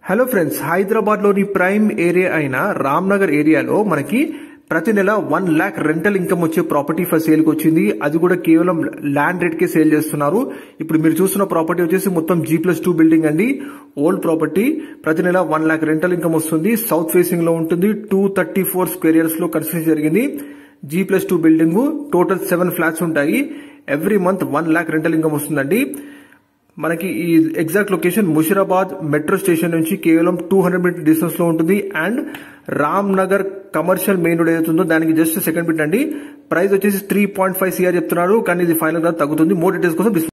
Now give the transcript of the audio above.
hello friends Hyderabad లోని prime area అయిన రామ్నగర్ ఏరియాలో మనకి ప్రతి నెల వన్ ల్యాక్ రెంటల్ ఇన్కమ్ వచ్చే ప్రాపర్టీ ఫర్ సేల్ కి వచ్చింది అది కూడా కేవలం ల్యాండ్ రేట్ కే సేల్ చేస్తున్నారు ఇప్పుడు మీరు చూస్తున్న ప్రాపర్టీ వచ్చేసి మొత్తం జీ ప్లస్ టూ బిల్డింగ్ అండి ఓల్డ్ ప్రాపర్టీ ప్రతి నెల వన్ ల్యాక్ రెంటల్ ఇన్కమ్ వస్తుంది సౌత్ ఫేసింగ్ లో ఉంటుంది two thirty four square years లో కన్స్ట్రక్షన్ జరిగింది G plus two building total seven flats ఉంటాయి every month one lakh rental income వస్తుందండి మనకి ఈ exact location Mushirabad metro station నుంచి కేవలం టూ హండ్రెడ్ మీటర్ డిస్టెన్స్ లో ఉంటుంది and Ram Nagar commercial main road ఏదైతుందో దానికి జస్ట్ సెకండ్ బిట్ అండి ప్రైస్ వచ్చేసి త్రీ పాయింట్ ఫైవ్ సిఆర్ చెప్తున్నారు కానీ ఇది ఫైనల్ గా తగ్గుతుంది మోర్ డీటెయిల్స్ కోసం